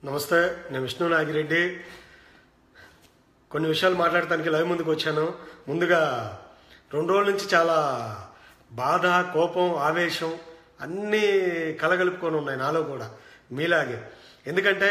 నమస్తే నేను విష్ణు నాగిరెడ్డి కొన్ని విషయాలు మాట్లాడటానికి లైవ్ ముందుకు వచ్చాను ముందుగా రెండు రోజుల నుంచి చాలా బాధ కోపం ఆవేశం అన్నీ కలగలుపుకొని ఉన్నాయి నాలో కూడా మీలాగే ఎందుకంటే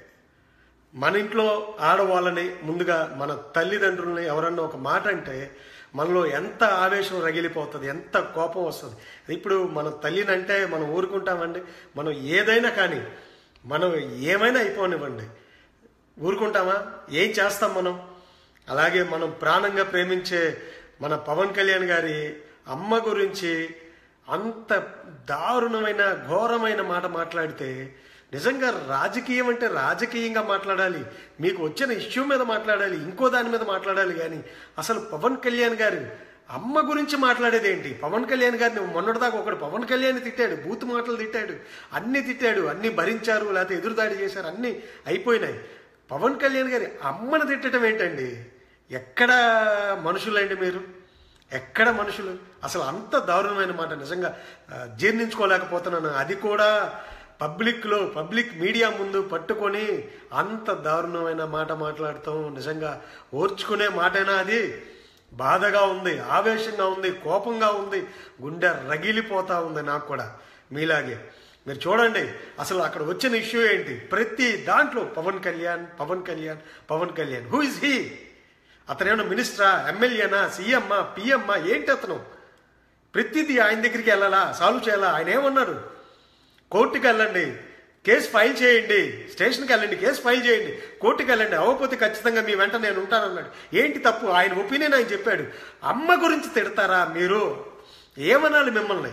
మన ఇంట్లో ఆడవాళ్ళని ముందుగా మన తల్లిదండ్రులని ఎవరన్నా ఒక మాట అంటే మనలో ఎంత ఆవేశం రగిలిపోతుంది ఎంత కోపం వస్తుంది ఇప్పుడు మన తల్లిని అంటే మనం ఊరుకుంటామండి మనం ఏదైనా కానీ మనం ఏమైనా అయిపోనివ్వండి ఊరుకుంటామా ఏం చేస్తాం మనం అలాగే మనం ప్రాణంగా ప్రేమించే మన పవన్ కళ్యాణ్ గారి అమ్మ గురించి అంత దారుణమైన ఘోరమైన మాట మాట్లాడితే నిజంగా రాజకీయం అంటే రాజకీయంగా మాట్లాడాలి మీకు వచ్చిన ఇష్యూ మీద మాట్లాడాలి ఇంకో దాని మీద మాట్లాడాలి కానీ అసలు పవన్ కళ్యాణ్ గారు అమ్మ గురించి మాట్లాడేది ఏంటి పవన్ కళ్యాణ్ గారిని మొన్నటిదాకా ఒకడు పవన్ కళ్యాణ్ తిట్టాడు బూత్ మాటలు తిట్టాడు అన్ని తిట్టాడు అన్ని భరించారు లేకపోతే ఎదురుదాడి చేశారు అన్ని అయిపోయినాయి పవన్ కళ్యాణ్ గారి అమ్మను తిట్టడం ఏంటండి ఎక్కడ మనుషులండి మీరు ఎక్కడ మనుషులు అసలు అంత దారుణమైన మాట నిజంగా ఆ, జీర్ణించుకోలేకపోతున్నాను అది కూడా పబ్లిక్లో పబ్లిక్ మీడియా ముందు పట్టుకొని అంత దారుణమైన మాట మాట్లాడతాం నిజంగా ఓర్చుకునే మాటేనా అది బాధగా ఉంది ఆవేశంగా ఉంది కోపంగా ఉంది గుండె రగిలిపోతా ఉంది నాకు కూడా మీలాగే మీరు చూడండి అసలు అక్కడ వచ్చిన ఇష్యూ ఏంటి ప్రతి దాంట్లో Pawan Kalyan Pawan Kalyan Pawan Kalyan who is he అతనేమన్నా మినిస్టరా ఎమ్మెల్యేనా సీఎమ్మా పిఎమ్మా ఏంటి అతను ప్రతిదీ ఆయన దగ్గరికి వెళ్ళాలా సాల్వ్ చేయాలా ఆయన ఏమన్నారు కోర్టుకి వెళ్ళండి కేసు ఫైల్ చేయండి స్టేషన్కి వెళ్ళండి కేసు ఫైల్ చేయండి కోర్టుకి వెళ్ళండి అవ్వకపోతే ఖచ్చితంగా మీ వెంట నేను ఉంటానన్నాడు ఏంటి తప్పు ఆయన ఒపీనియన్ ఆయన చెప్పాడు అమ్మ గురించి తిడతారా మీరు ఏమనాలి మిమ్మల్ని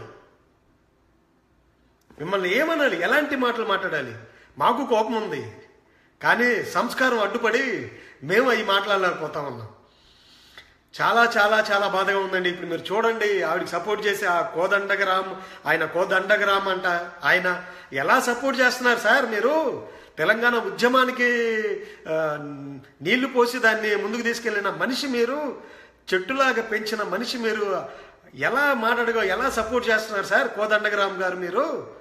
మిమ్మల్ని ఏమనాలి ఎలాంటి మాటలు మాట్లాడాలి మాకు కోపం ఉంది కానీ సంస్కారం అడ్డుపడి మేము అవి మాట్లాడలేకపోతా ఉన్నాం చాలా చాలా చాలా బాధగా ఉందండి ఇప్పుడు మీరు చూడండి ఆవిడకి సపోర్ట్ చేసే ఆ కోదండగరామ్ ఆయన కోదండగరామ్ అంట ఆయన ఎలా సపోర్ట్ చేస్తున్నారు సార్ మీరు తెలంగాణ ఉద్యమానికి ఆ, నీళ్లు పోసి దాన్ని ముందుకు తీసుకెళ్లిన మనిషి మీరు చెట్టులాగా పెంచిన మనిషి మీరు ఎలా మాట్లాడగా ఎలా సపోర్ట్ చేస్తున్నారు సార్ కోదండగరామ్ గారు మీరు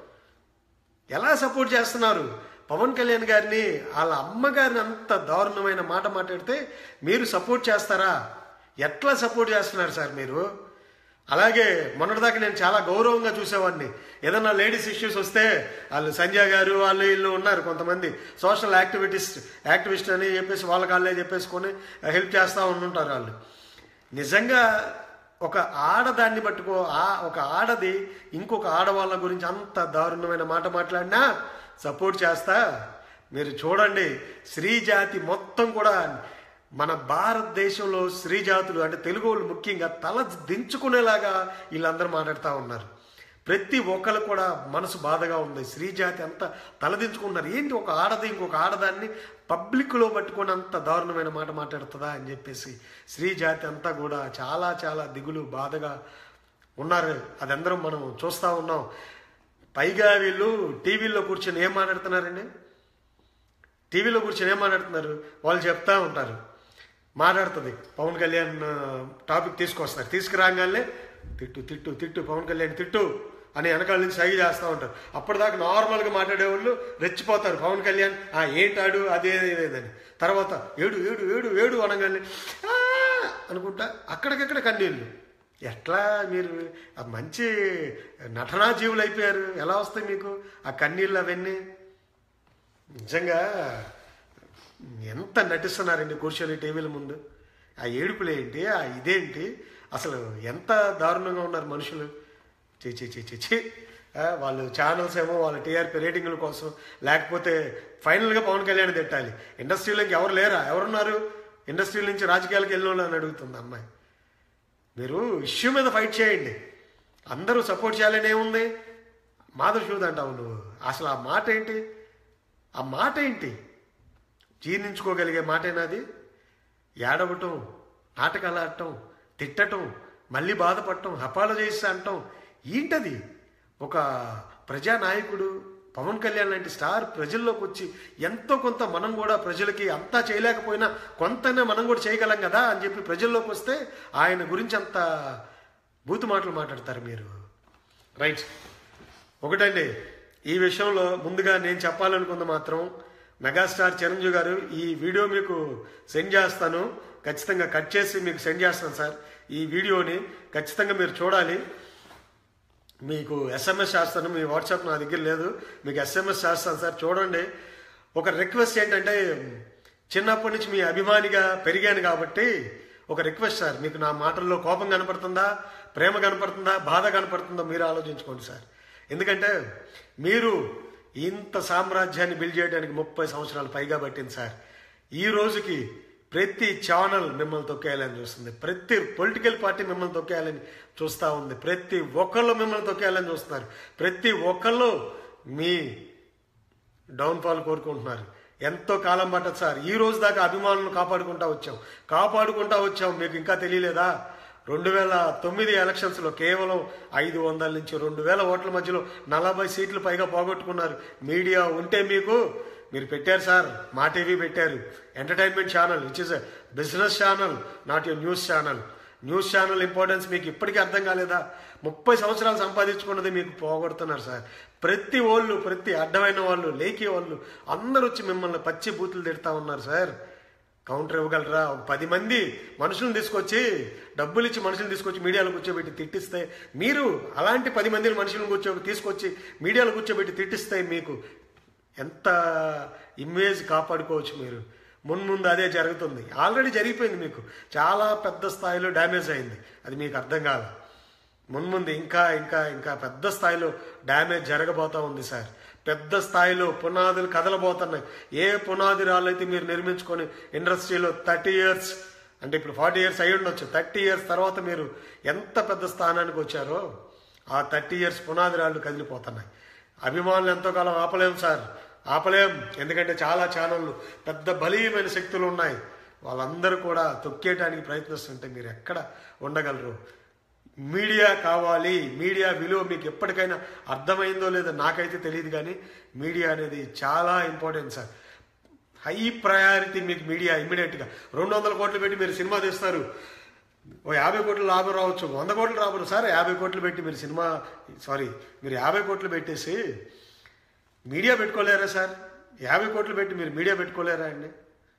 ఎలా సపోర్ట్ చేస్తున్నారు పవన్ కళ్యాణ్ గారిని వాళ్ళ అమ్మగారిని అంత దారుణమైన మాట మాట్లాడితే మీరు సపోర్ట్ చేస్తారా ఎట్లా సపోర్ట్ చేస్తున్నారు సార్ మీరు అలాగే మొన్నటిదాకా నేను చాలా గౌరవంగా చూసేవాడిని ఏదన్నా లేడీస్ ఇష్యూస్ వస్తే వాళ్ళు సంజయ్ గారు వాళ్ళు వీళ్ళు ఉన్నారు కొంతమంది సోషల్ యాక్టివిటీస్ట్ యాక్టివిస్ట్ అని చెప్పేసి వాళ్ళ కాళ్ళే చెప్పేసుకొని హెల్ప్ చేస్తూ ఉంటుంటారు వాళ్ళు నిజంగా ఒక ఆడదాన్ని పట్టుకో ఆ ఒక ఆడది ఇంకొక ఆడవాళ్ళ గురించి అంత దారుణమైన మాట మాట్లాడినా సపోర్ట్ చేస్తా మీరు చూడండి స్త్రీ జాతి మొత్తం కూడా మన భారతదేశంలో స్త్రీ జాతులు అంటే తెలుగు వాళ్ళు ముఖ్యంగా తల దించుకునేలాగా వీళ్ళందరూ మాట్లాడుతూ ఉన్నారు ప్రతి ఒక్కరు కూడా మనసు బాధగా ఉంది స్త్రీ జాతి అంతా తలదించుకున్నారు ఏంటి ఒక ఆడది ఇంకొక ఆడదాన్ని పబ్లిక్లో పట్టుకొని అంత దారుణమైన మాట మాట్లాడుతుందా అని చెప్పేసి స్త్రీ జాతి అంతా కూడా చాలా చాలా దిగులు బాధగా ఉన్నారు అది అందరం మనం చూస్తూ ఉన్నాం పైగా వీళ్ళు టీవీలో కూర్చొని ఏం మాట్లాడుతున్నారండి టీవీలో కూర్చొని ఏం మాట్లాడుతున్నారు వాళ్ళు చెప్తా ఉంటారు మాట్లాడుతుంది పవన్ కళ్యాణ్ ఆ, టాపిక్ తీసుకొస్తారు తీసుకురాగానే తిట్టు తిట్టు తిట్టు పవన్ కళ్యాణ్ తిట్టు అని వెనకాల నుంచి సైగ చేస్తూ ఉంటారు అప్పటిదాకా నార్మల్గా మాట్లాడేవాళ్ళు రెచ్చిపోతారు పవన్ కళ్యాణ్ ఆ ఏంటాడు అదే ఇదేదని తర్వాత ఏడు ఏడు ఏడు ఏడు అనగానే "ఆ" అనుకుంటా అక్కడికక్కడ కన్నీళ్ళు ఎట్లా మీరు ఆ మంచి నటనా జీవులు అయిపోయారు ఎలా వస్తాయి మీకు ఆ కన్నీళ్ళు అవన్నీ నిజంగా ఎంత నటిస్తున్నారండి కూర్చొని టీవీల ముందు ఆ ఏడుపులు ఏంటి ఆ ఇదేంటి అసలు ఎంత దారుణంగా ఉన్నారు మనుషులు చి చి చి చి చి ఆ, వాళ్ళు ఛానల్స్ ఏమో వాళ్ళ టీఆర్పీ రేటింగ్ల కోసం లేకపోతే ఫైనల్గా పవన్ కళ్యాణ్ తిట్టాలి ఇండస్ట్రీలో ఇంక ఎవరు లేరా ఎవరున్నారు ఇండస్ట్రీ నుంచి రాజకీయాలకు వెళ్ళిన వాళ్ళు అని అడుగుతుంది అమ్మాయి మీరు ఇష్యూ మీద ఫైట్ చేయండి అందరూ సపోర్ట్ చేయాలని ఏముంది మాధవ్ షూద్ అంటావు నువ్వు అసలు ఆ మాట ఏంటి ఆ మాట ఏంటి జీర్ణించుకోగలిగే మాటేనాది ఏడవటం నాటకాలు ఆడటం తిట్టటం మళ్ళీ బాధపడటం అపాలజైస్ అంటాం ఏంటది ఒక ప్రజానాయకుడు పవన్ కళ్యాణ్ లాంటి స్టార్ ప్రజల్లోకి వచ్చి ఎంతో కొంత మనం కూడా ప్రజలకి అంతా చేయలేకపోయినా కొంతనే మనం కూడా చేయగలం కదా అని చెప్పి ప్రజల్లోకి వస్తే ఆయన గురించి అంత బూతు మాటలు మాట్లాడతారు మీరు రైట్ ఒకటండి ఈ విషయంలో ముందుగా నేను చెప్పాలనుకుంది మాత్రం మెగాస్టార్ చిరంజీవి గారు ఈ వీడియో మీకు సెండ్ చేస్తాను ఖచ్చితంగా కట్ చేసి మీకు సెండ్ చేస్తాను సార్ ఈ వీడియోని ఖచ్చితంగా మీరు చూడాలి మీకు ఎస్ఎంఎస్ చేస్తాను మీ వాట్సాప్ నా దగ్గర లేదు మీకు ఎస్ఎంఎస్ చేస్తాను సార్ చూడండి ఒక రిక్వెస్ట్ ఏంటంటే చిన్నప్పటి నుంచి మీ అభిమానిగా పెరిగాను కాబట్టి ఒక రిక్వెస్ట్ సార్ మీకు నా మాటల్లో కోపం కనపడుతుందా ప్రేమ కనపడుతుందా బాధ కనపడుతుందా మీరు ఆలోచించుకోండి సార్ ఎందుకంటే మీరు ఇంత సామ్రాజ్యాన్ని బిల్డ్ చేయడానికి ముప్పై సంవత్సరాలు పైగా పట్టింది సార్ ఈ రోజుకి ప్రతి ఛానల్ మిమ్మల్ని తొక్కేయాలని చూస్తుంది ప్రతి పొలిటికల్ పార్టీ మిమ్మల్ని తొక్కేయాలని చూస్తూ ఉంది ప్రతి ఒక్కళ్ళు మిమ్మల్ని తొక్కేయాలని చూస్తున్నారు ప్రతి ఒక్కళ్ళు మీ డౌన్ఫాల్ కోరుకుంటున్నారు ఎంతో కాలం పట్టదు సార్ ఈ రోజు దాకా అభిమానులను కాపాడుకుంటా వచ్చాం కాపాడుకుంటా వచ్చాం మీకు ఇంకా తెలియలేదా రెండు వేల తొమ్మిది ఎలక్షన్స్లో కేవలం ఐదు వందల నుంచి రెండు వేల ఓట్ల మధ్యలో నలభై సీట్లు పైగా పోగొట్టుకున్నారు మీడియా ఉంటే మీకు మీరు పెట్టారు సార్ మా టీవీ పెట్టారు entertainment channel which is business channel not a news channel news channel importance మీకు ఇప్పటికీ అర్థం కాలేదా ముప్పై సంవత్సరాలు సంపాదించుకున్నది మీకు పోగొడుతున్నారు సార్ ప్రతి వాళ్ళు ప్రతి అడ్డమైన వాళ్ళు లేఖి వాళ్ళు అందరూ వచ్చి మిమ్మల్ని పచ్చి బూతులు తిడతా ఉన్నారు సార్ కౌంటర్ ఇవ్వగలరా ఒక పది మంది మనుషులను తీసుకొచ్చి డబ్బులు ఇచ్చి మనుషులు తీసుకొచ్చి మీడియాలో కూర్చోబెట్టి తిట్టిస్తే మీరు అలాంటి పది మందిని మనుషులను కూర్చో తీసుకొచ్చి మీడియాలో కూర్చోబెట్టి తిట్టిస్తే మీకు ఎంత ఇమేజ్ కాపాడుకోవచ్చు మీరు మున్ముందు అదే జరుగుతుంది ఆల్రెడీ జరిగిపోయింది మీకు చాలా పెద్ద స్థాయిలో డ్యామేజ్ అయింది అది మీకు అర్థం కాదు మున్ముందు ఇంకా ఇంకా ఇంకా పెద్ద స్థాయిలో డ్యామేజ్ జరగబోతా ఉంది సార్ పెద్ద స్థాయిలో పునాదులు కదలబోతున్నాయి ఏ పునాది రాళ్ళైతే మీరు నిర్మించుకొని ఇండస్ట్రీలో థర్టీ ఇయర్స్ అంటే ఇప్పుడు ఫార్టీ ఇయర్స్ అయి ఉండొచ్చు థర్టీ ఇయర్స్ తర్వాత మీరు ఎంత పెద్ద స్థానానికి వచ్చారో ఆ థర్టీ ఇయర్స్ పునాది రాళ్ళు కదిలిపోతున్నాయి అభిమానులు ఎంతో కాలం ఆపలేం సార్ ఆపలేం ఎందుకంటే చాలా ఛానళ్ళు పెద్ద బలీయమైన శక్తులు ఉన్నాయి వాళ్ళందరూ కూడా తొక్కేయడానికి ప్రయత్నిస్తుంటే మీరు ఎక్కడ ఉండగలరు మీడియా కావాలి మీడియా విలువ మీకు ఎప్పటికైనా అర్థమైందో లేదో నాకైతే తెలియదు కానీ మీడియా అనేది చాలా ఇంపార్టెంట్ సార్ హై ప్రయారిటీ మీకు మీడియా ఇమ్మీడియట్గా రెండు వందల కోట్లు పెట్టి మీరు సినిమా తీస్తారు ఓ యాభై కోట్లు లాభం రావచ్చు వంద కోట్లు రాబోరు సార్ యాభై కోట్లు పెట్టి మీరు సినిమా సారీ మీరు యాభై కోట్లు పెట్టేసి మీడియా పెట్టుకోలేరా సార్ యాభై కోట్లు పెట్టి మీరు మీడియా పెట్టుకోలేరా అండి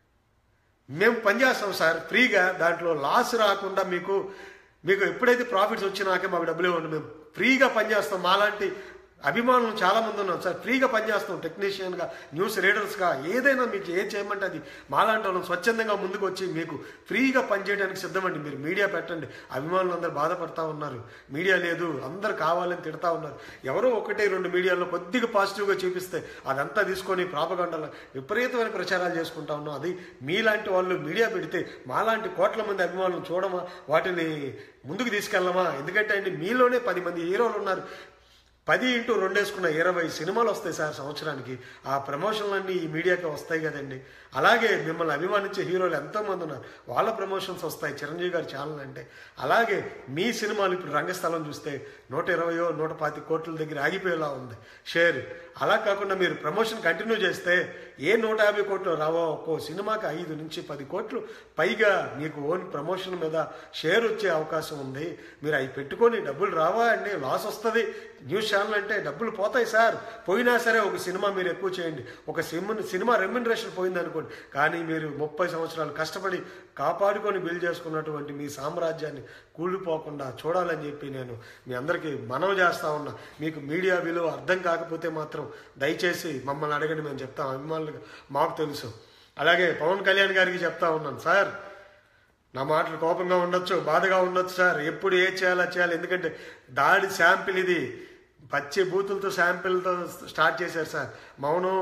మేము పనిచేస్తాం సార్ ఫ్రీగా దాంట్లో లాస్ రాకుండా మీకు మీకు ఎప్పుడైతే ప్రాఫిట్స్ వచ్చినాకే మాకు డబ్బులు ఇవ్వండి మేము ఫ్రీగా పనిచేస్తాం మాలాంటి అభిమానులు చాలా మంది ఉన్నాం సార్ ఫ్రీగా పనిచేస్తాం టెక్నీషియన్గా న్యూస్ రీడర్స్గా ఏదైనా మీకు ఏ చేయమంటే అది మాలాంటి వాళ్ళం స్వచ్ఛందంగా ముందుకు వచ్చి మీకు ఫ్రీగా పనిచేయడానికి సిద్ధమండి మీరు మీడియా పెట్టండి అభిమానులు అందరూ బాధపడతా ఉన్నారు మీడియా లేదు అందరు కావాలని తిడతా ఉన్నారు ఎవరో ఒకటి రెండు మీడియాలో కొద్దిగా పాజిటివ్గా చూపిస్తే అదంతా తీసుకొని ప్రాపగండలో విపరీతమైన ప్రచారాలు చేసుకుంటా ఉన్నాం అది మీలాంటి వాళ్ళు మీడియా పెడితే మాలాంటి కోట్ల మంది అభిమానులు చూడమా వాటిని ముందుకు తీసుకెళ్ళమా ఎందుకంటే అండి మీలోనే పది మంది హీరోలు ఉన్నారు పది ఇంటూ రెండేసుకున్న ఇరవై సినిమాలు వస్తాయి సార్ సంవత్సరానికి ఆ ప్రమోషన్లన్నీ ఈ మీడియాకి వస్తాయి కదండి అలాగే మిమ్మల్ని అభిమానించే హీరోలు ఎంతోమంది ఉన్నారు వాళ్ళ ప్రమోషన్స్ వస్తాయి చిరంజీవి గారి ఛానల్ అంటే అలాగే మీ సినిమాలు ఇప్పుడు రంగస్థలం చూస్తే నూట ఇరవయో నూట పాతి కోట్ల దగ్గర ఆగిపోయేలా ఉంది షేర్ అలా కాకుండా మీరు ప్రమోషన్ కంటిన్యూ చేస్తే ఏ నూట యాభై కోట్లు రావో ఒక్కో సినిమాకి ఐదు నుంచి పది కోట్లు పైగా మీకు ఓన్ ప్రమోషన్ మీద షేర్ వచ్చే అవకాశం ఉంది మీరు అవి పెట్టుకొని డబ్బులు రావా అండి లాస్ వస్తుంది న్యూస్ ఛానల్ అంటే డబ్బులు పోతాయి సార్ పోయినా సరే ఒక సినిమా మీరు ఎక్కువ చేయండి ఒక సినిమా సినిమా రెమ్యునరేషన్ పోయింది అనుకోండి కానీ మీరు ముప్పై సంవత్సరాలు కష్టపడి కాపాడుకొని బిల్డ్ చేసుకున్నటువంటి మీ సామ్రాజ్యాన్ని కూలిపోకుండా చూడాలని చెప్పి నేను మీ అందరికీ మనవి చేస్తా ఉన్నా మీకు మీడియా విలువ అర్థం కాకపోతే మాత్రం దయచేసి మమ్మల్ని అడగండి మేము చెప్తాం అభిమానులుగా మాకు తెలుసు అలాగే పవన్ కళ్యాణ్ గారికి చెప్తా ఉన్నాను సార్ నా మాటలు కోపంగా ఉండొచ్చు బాధగా ఉండొచ్చు సార్ ఎప్పుడు ఏ చేయాలో చేయాలి ఎందుకంటే దాడి శాంపిల్ ఇది పచ్చి బూతులతో శాంపిల్తో స్టార్ట్ చేశారు సార్ మౌనం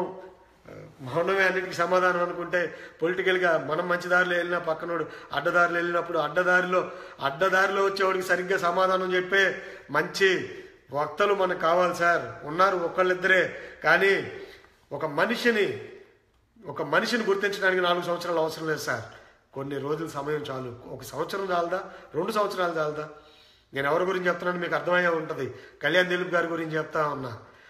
మౌనమే అన్నిటికీ సమాధానం అనుకుంటే పొలిటికల్గా మనం మంచి దారిలో వెళ్ళినా పక్కనోడు అడ్డదారిలో వెళ్ళినప్పుడు అడ్డదారిలో అడ్డదారిలో వచ్చేవాడికి సరిగ్గా సమాధానం చెప్పే మంచి వక్తలు మనకు కావాలి సార్ ఉన్నారు ఒకళ్ళిద్దరే కానీ ఒక మనిషిని ఒక మనిషిని గుర్తించడానికి నాలుగు సంవత్సరాలు అవసరం లేదు సార్ కొన్ని రోజుల సమయం చాలు ఒక సంవత్సరం చాలదా రెండు సంవత్సరాలు చాలదా నేను ఎవరి గురించి చెప్తున్నాను మీకు అర్థమయ్యే ఉంటుంది కళ్యాణ్ దిలీప్ గారి గురించి చెప్తా ఉన్నా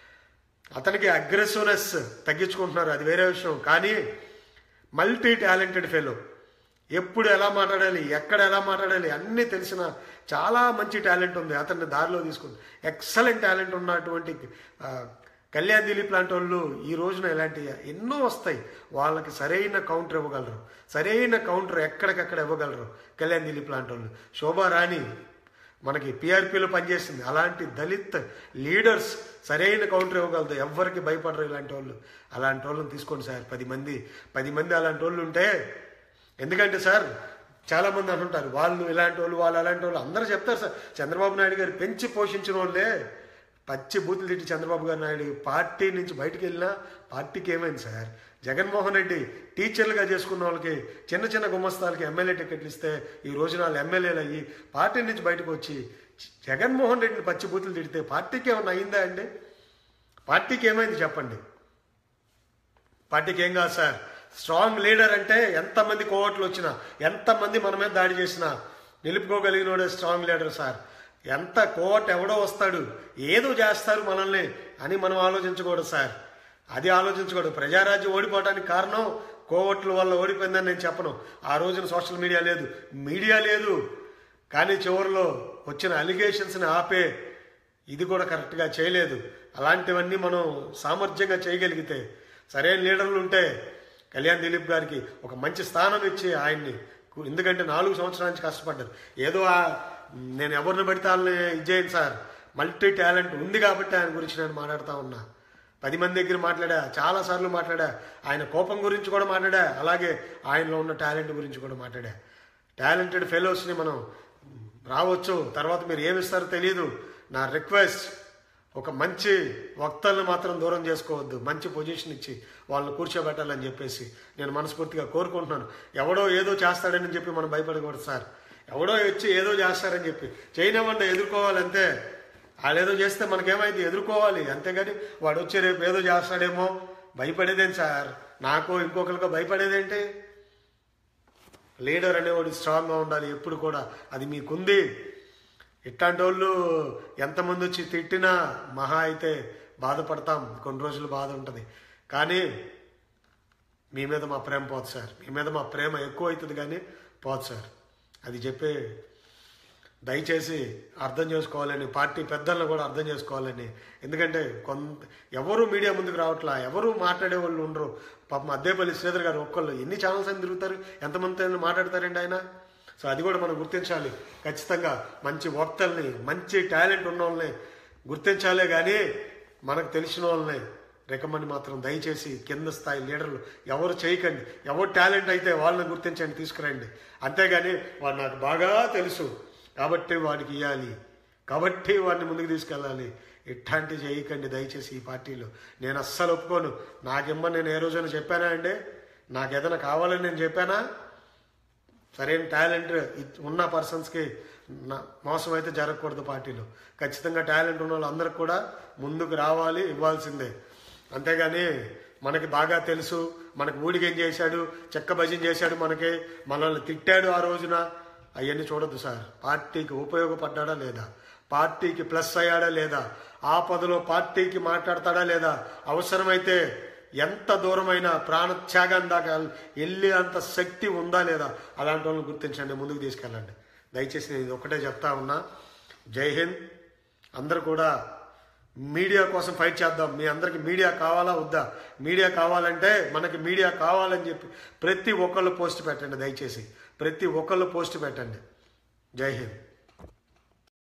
అతనికి అగ్రెసివ్నెస్ తగ్గించుకుంటున్నారు అది వేరే విషయం కానీ మల్టీ టాలెంటెడ్ ఫెలో ఎప్పుడు ఎలా మాట్లాడాలి ఎక్కడ ఎలా మాట్లాడాలి అన్నీ తెలిసిన చాలా మంచి టాలెంట్ ఉంది అతన్ని దారిలో తీసుకుంది ఎక్సలెంట్ టాలెంట్ ఉన్నటువంటి ఆ, కళ్యాణ్ దిలీప్ లాంటి వాళ్ళు ఈ రోజున ఇలాంటి ఎన్నో వస్తాయి వాళ్ళకి సరైన కౌంటర్ ఇవ్వగలరు సరైన కౌంటర్ ఎక్కడికక్కడ ఇవ్వగలరు కళ్యాణ్ దిలీప్ లాంటి వాళ్ళు శోభా రాణి మనకి పిఆర్పీలో పనిచేస్తుంది అలాంటి దళిత్ లీడర్స్ సరైన కౌంటర్ ఇవ్వగలదు ఎవ్వరికి భయపడరు ఇలాంటి వాళ్ళు అలాంటి వాళ్ళని తీసుకోండి సార్ పది మంది పది మంది అలాంటి వాళ్ళు ఉంటే ఎందుకంటే సార్ చాలా మంది అంటుంటారు వాళ్ళు ఇలాంటి వాళ్ళు వాళ్ళు అలాంటి వాళ్ళు అందరూ చెప్తారు సార్ చంద్రబాబు నాయుడు గారు పెంచి పోషించిన వాళ్ళే పచ్చి బూతులు తిట్టి చంద్రబాబు గారు నాయుడు పార్టీ నుంచి బయటికి వెళ్ళినా పార్టీకి ఏమైంది సార్ జగన్మోహన్ రెడ్డి టీచర్లుగా చేసుకున్న వాళ్ళకి చిన్న చిన్న గుమస్తాలకి ఎమ్మెల్యే టికెట్లు ఇస్తే ఈ రోజున వాళ్ళు ఎమ్మెల్యేలు అయ్యి పార్టీ నుంచి బయటకు వచ్చి జగన్మోహన్ రెడ్డిని పచ్చి బూతులు తిడితే పార్టీకి ఏమైనా అయిందా అండి పార్టీకి ఏమైంది చెప్పండి పార్టీకి ఏం కాదు సార్ స్ట్రాంగ్ లీడర్ అంటే ఎంతమంది కోవట్లు వచ్చినా ఎంతమంది మన మీద దాడి చేసినా నిలుపుకోగలిగినోడే స్ట్రాంగ్ లీడర్ సార్ ఎంత కోవట్ ఎవడో వస్తాడు ఏదో చేస్తారు మనల్ని అని మనం ఆలోచించకూడదు సార్ అది ఆలోచించకూడదు ప్రజారాజ్యం ఓడిపోవడానికి కారణం కోవట్ల వల్ల ఓడిపోయిందని నేను చెప్పను ఆ రోజున సోషల్ మీడియా లేదు మీడియా లేదు కానీ చివరిలో వచ్చిన అలిగేషన్స్ని ఆపే ఇది కూడా కరెక్ట్గా చేయలేదు అలాంటివన్నీ మనం సామర్థ్యంగా చేయగలిగితే సరైన లీడర్లు ఉంటే కళ్యాణ్ దిలీప్ గారికి ఒక మంచి స్థానం ఇచ్చి ఆయన్ని కు- ఎందుకంటే నాలుగు సంవత్సరాల నుంచి కష్టపడ్డారు ఏదో ఆ నేను ఎవరిని పడితే వాళ్ళని ఇది చేయను సార్ మల్టీ టాలెంట్ ఉంది కాబట్టి ఆయన గురించి నేను మాట్లాడుతూ ఉన్నా పది మంది దగ్గర మాట్లాడా చాలా సార్లు మాట్లాడా ఆయన కోపం గురించి కూడా మాట్లాడా అలాగే ఆయనలో ఉన్న టాలెంట్ గురించి కూడా మాట్లాడా టాలెంటెడ్ ఫెలోస్ని మనం రావచ్చు తర్వాత మీరు ఏమిస్తారో తెలియదు నా రిక్వెస్ట్ ఒక మంచి వక్తలను మాత్రం దూరం చేసుకోవద్దు మంచి పొజిషన్ ఇచ్చి వాళ్ళని కూర్చోబెట్టాలని చెప్పేసి నేను మనస్ఫూర్తిగా కోరుకుంటున్నాను ఎవడో ఏదో చేస్తాడని చెప్పి మనం భయపడకూడదు సార్ ఎవడో వచ్చి ఏదో చేస్తారని చెప్పి చేయనివ్వండి ఎదుర్కోవాలంతే వాళ్ళు ఏదో చేస్తే మనకేమైంది ఎదుర్కోవాలి అంతేగాని వాడు వచ్చి రేపు ఏదో చేస్తాడేమో భయపడేదేంటి సార్ నాకు ఇంకొకరికో భయపడేదేంటి లీడర్ అనేవాడు స్ట్రాంగ్గా ఉండాలి ఎప్పుడు కూడా అది మీకుంది ఇట్లాంటి వాళ్ళు ఎంతమంది వచ్చి తిట్టినా మహా అయితే బాధపడతాం కొన్ని రోజులు బాధ ఉంటుంది కానీ మీ మీద మా ప్రేమ పోదు సార్ మీ మీద మా ప్రేమ ఎక్కువ అవుతుంది కానీ పోదు సార్ అది చెప్పే దయచేసి అర్థం చేసుకోవాలని పార్టీ పెద్దలను కూడా అర్థం చేసుకోవాలని ఎందుకంటే కొంత ఎవరు మీడియా ముందుకు రావట్లా ఎవరు మాట్లాడే వాళ్ళు ఉండరు పాపం అద్దేపల్లి శ్రీధర్ గారు ఒక్కళ్ళు ఎన్ని ఛానల్స్ అని తిరుగుతారు ఎంతమంది మాట్లాడతారండి ఆయన సో అది కూడా మనం గుర్తించాలి ఖచ్చితంగా మంచి వక్తల్ని మంచి టాలెంట్ ఉన్న వాళ్ళని గుర్తించాలే కానీ మనకు తెలిసిన వాళ్ళని రికమెండ్ మాత్రం దయచేసి కింద స్థాయి లీడర్లు ఎవరు చేయకండి ఎవరు టాలెంట్ అయితే వాళ్ళని గుర్తించండి తీసుకురండి అంతేగాని వాడు నాకు బాగా తెలుసు కాబట్టి వాడికి ఇవ్వాలి కాబట్టి వాడిని ముందుకు తీసుకెళ్ళాలి ఇట్లాంటి చేయకండి దయచేసి ఈ పార్టీలో నేను అస్సలు ఒప్పుకోను నాకిమ్మని నేను ఏ రోజైనా చెప్పానా అండి నాకు ఏదైనా కావాలని నేను చెప్పానా సరైన టాలెంట్ ఇ- ఉన్న పర్సన్స్కి నా- మోసం అయితే జరగకూడదు పార్టీలో ఖచ్చితంగా టాలెంట్ ఉన్న వాళ్ళందరికి కూడా ముందుకు రావాలి ఇవ్వాల్సిందే అంతేగాని మనకి బాగా తెలుసు మనకి ఊడికి ఏం చేశాడు చెక్క భజన చేశాడు మనకి మనల్ని తిట్టాడు ఆ రోజున అవన్నీ చూడొద్దు సార్ పార్టీకి ఉపయోగపడ్డాడా లేదా పార్టీకి ప్లస్ అయ్యాడా లేదా ఆపదలో పార్టీకి మాట్లాడతాడా లేదా అవసరమైతే ఎంత దూరమైన ప్రాణత్యాగం దాకా వెళ్ళే అంత శక్తి ఉందా లేదా అలాంటి వాళ్ళని గుర్తించండి ముందుకు తీసుకెళ్ళండి దయచేసి నేను ఇది ఒకటే చెప్తా ఉన్నా జై హింద్ అందరూ కూడా మీడియా కోసం ఫైట్ చేద్దాం మీ అందరికి మీడియా కావాలా వద్దా మీడియా కావాలంటే మనకి మీడియా కావాలని చెప్పి ప్రతి ఒక్కళ్ళు పోస్ట్ పెట్టండి దయచేసి ప్రతి ఒక్కళ్ళు పోస్ట్ పెట్టండి జై హింద్